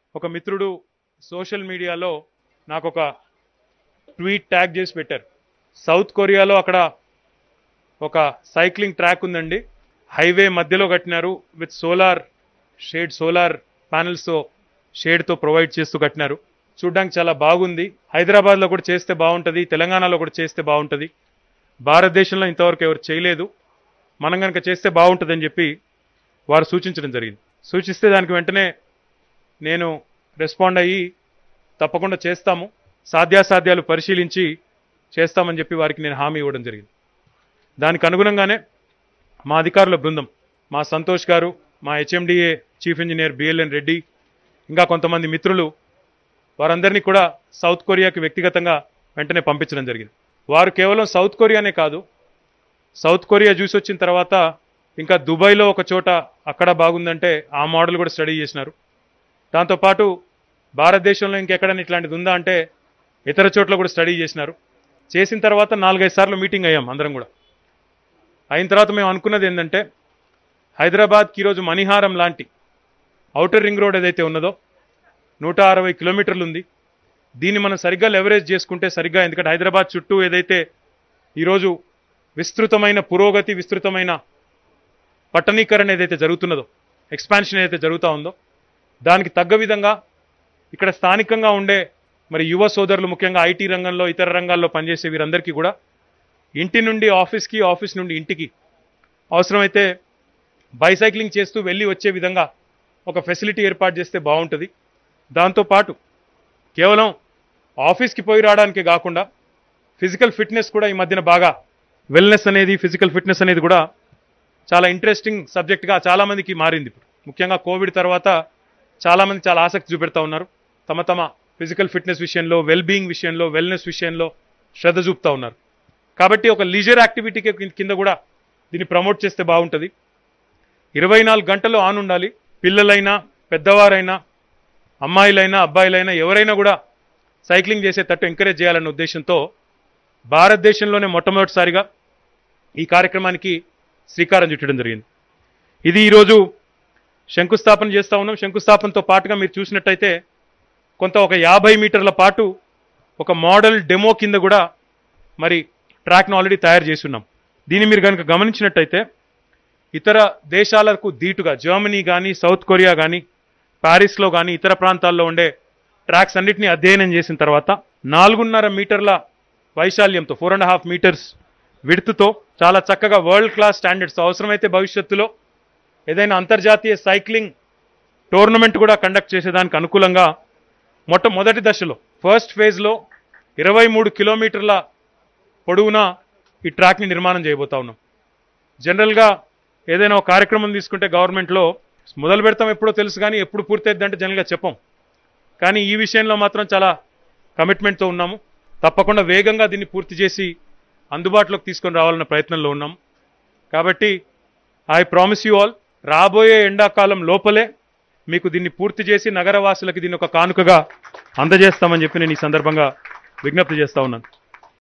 ఒక మిత్రుడు సోషల్ మీడియాలో నాకు ఒక ట్వీట్ ట్యాగ్ చేసి పెట్టారు సౌత్ కొరియాలో అక్కడ ఒక సైక్లింగ్ ట్రాక్ ఉందండి హైవే మధ్యలో కట్టినారు విత్ సోలార్ షేడ్ సోలార్ ప్యానెల్స్తో షేడ్తో ప్రొవైడ్ చేస్తూ కట్టినారు చూడడానికి చాలా బాగుంది హైదరాబాద్లో కూడా చేస్తే బాగుంటుంది తెలంగాణలో కూడా చేస్తే బాగుంటుంది భారతదేశంలో ఇంతవరకు ఎవరు చేయలేదు మనం కనుక చేస్తే బాగుంటుందని చెప్పి వారు సూచించడం జరిగింది సూచిస్తే దానికి వెంటనే నేను రెస్పాండ్ అయ్యి తప్పకుండా చేస్తాము సాధ్యాసాధ్యాలు పరిశీలించి చేస్తామని చెప్పి వారికి నేను హామీ ఇవ్వడం జరిగింది దానికి అనుగుణంగానే మా అధికారుల బృందం మా సంతోష్ గారు మా HMDA chief engineer BLN Reddy ఇంకా కొంతమంది మిత్రులు వారందరినీ కూడా సౌత్ కొరియాకి వ్యక్తిగతంగా వెంటనే పంపించడం జరిగింది వారు కేవలం సౌత్ కొరియానే కాదు సౌత్ కొరియా చూసి వచ్చిన తర్వాత ఇంకా దుబాయ్లో ఒక చోట అక్కడ బాగుందంటే ఆ మోడల్ కూడా స్టడీ చేసినారు దాంతోపాటు భారతదేశంలో ఇంకెక్కడైనా ఇట్లాంటిది ఉందా అంటే ఇతర చోట్ల కూడా స్టడీ చేసినారు చేసిన తర్వాత నాలుగైదు సార్లు మీటింగ్ అయ్యాం అందరం కూడా అయిన తర్వాత మేము అనుకున్నది ఏంటంటే హైదరాబాద్కి ఈరోజు మణిహారం లాంటి ఔటర్ రింగ్ రోడ్ ఏదైతే ఉన్నదో నూట అరవై కిలోమీటర్లు ఉంది దీన్ని మనం సరిగ్గా లెవరేజ్ చేసుకుంటే సరిగ్గా ఎందుకంటే హైదరాబాద్ చుట్టూ ఏదైతే ఈరోజు విస్తృతమైన పురోగతి విస్తృతమైన పట్టణీకరణ ఏదైతే జరుగుతున్నదో ఎక్స్పాన్షన్ ఏదైతే జరుగుతూ ఉందో దానికి తగ్గ విధంగా ఇక్కడ స్థానికంగా ఉండే మరి యువ సోదరులు ముఖ్యంగా ఐటీ రంగంలో ఇతర రంగాల్లో పనిచేసే వీరందరికీ కూడా ఇంటి నుండి ఆఫీస్కి ఆఫీస్ నుండి ఇంటికి అవసరమైతే బైసైక్లింగ్ చేస్తూ వెళ్ళి వచ్చే విధంగా ఒక ఫెసిలిటీ ఏర్పాటు చేస్తే బాగుంటుంది దాంతోపాటు కేవలం ఆఫీస్కి పోయి రావడానికే కాకుండా ఫిజికల్ ఫిట్నెస్ కూడా ఈ మధ్యన బాగా వెల్నెస్ అనేది ఫిజికల్ ఫిట్నెస్ అనేది కూడా చాలా ఇంట్రెస్టింగ్ సబ్జెక్ట్గా చాలామందికి మారింది ఇప్పుడు ముఖ్యంగా కోవిడ్ తర్వాత చాలామంది చాలా ఆసక్తి చూపెడతా ఉన్నారు తమ తమ ఫిజికల్ ఫిట్నెస్ విషయంలో వెల్ బీయింగ్ విషయంలో వెల్నెస్ విషయంలో శ్రద్ధ చూపుతా ఉన్నారు కాబట్టి ఒక లీజర్ యాక్టివిటీకి కింద కూడా దీన్ని ప్రమోట్ చేస్తే బాగుంటుంది ఇరవై నాలుగు గంటలు ఆన్ ఉండాలి పిల్లలైనా పెద్దవారైనా అమ్మాయిలైనా అబ్బాయిలైనా ఎవరైనా కూడా సైక్లింగ్ చేసేటట్టు ఎంకరేజ్ చేయాలన్న ఉద్దేశంతో భారతదేశంలోనే మొట్టమొదటిసారిగా ఈ కార్యక్రమానికి శ్రీకారం చుట్టడం జరిగింది ఇది ఈరోజు శంకుస్థాపన చేస్తా ఉన్నాం శంకుస్థాపనతో పాటుగా మీరు చూసినట్టయితే కొంత ఒక యాభై మీటర్ల పాటు ఒక మోడల్ డెమో కింద కూడా మరి ట్రాక్ను ఆల్రెడీ తయారు చేసి ఉన్నాం దీన్ని మీరు కనుక గమనించినట్టయితే ఇతర దేశాలకు ధీటుగా జర్మనీ కానీ సౌత్ కొరియా కానీ ప్యారిస్లో కానీ ఇతర ప్రాంతాల్లో ఉండే ట్రాక్స్ అన్నిటిని అధ్యయనం చేసిన తర్వాత నాలుగున్నర మీటర్ల వైశాల్యంతో ఫోర్ అండ్ హాఫ్ మీటర్స్ విడుతుతో చాలా చక్కగా వరల్డ్ క్లాస్ స్టాండర్డ్స్ అవసరమైతే భవిష్యత్తులో ఏదైనా అంతర్జాతీయ సైక్లింగ్ టోర్నమెంట్ కూడా కండక్ట్ చేసేదానికి అనుకూలంగా మొట్టమొదటి దశలో ఫస్ట్ ఫేజ్లో ఇరవై మూడు కిలోమీటర్ల పొడవునా ఈ ట్రాక్ని నిర్మాణం చేయబోతా ఉన్నాం జనరల్గా ఏదైనా ఒక కార్యక్రమం తీసుకుంటే గవర్నమెంట్లో మొదలు పెడతాం ఎప్పుడో తెలుసు కానీ ఎప్పుడు పూర్తయిద్దంటే జనరల్గా చెప్పం కానీ ఈ విషయంలో మాత్రం చాలా కమిట్మెంట్తో ఉన్నాము తప్పకుండా వేగంగా దీన్ని పూర్తి చేసి అందుబాటులోకి తీసుకొని రావాలన్న ప్రయత్నంలో ఉన్నాం కాబట్టి ఐ ప్రామిస్ యూ ఆల్ రాబోయే ఎండాకాలం లోపలే మీకు దీన్ని పూర్తి చేసి నగరవాసులకి దీన్ని ఒక కానుకగా అందజేస్తామని చెప్పి నేను ఈ సందర్భంగా విజ్ఞప్తి చేస్తా ఉన్నాను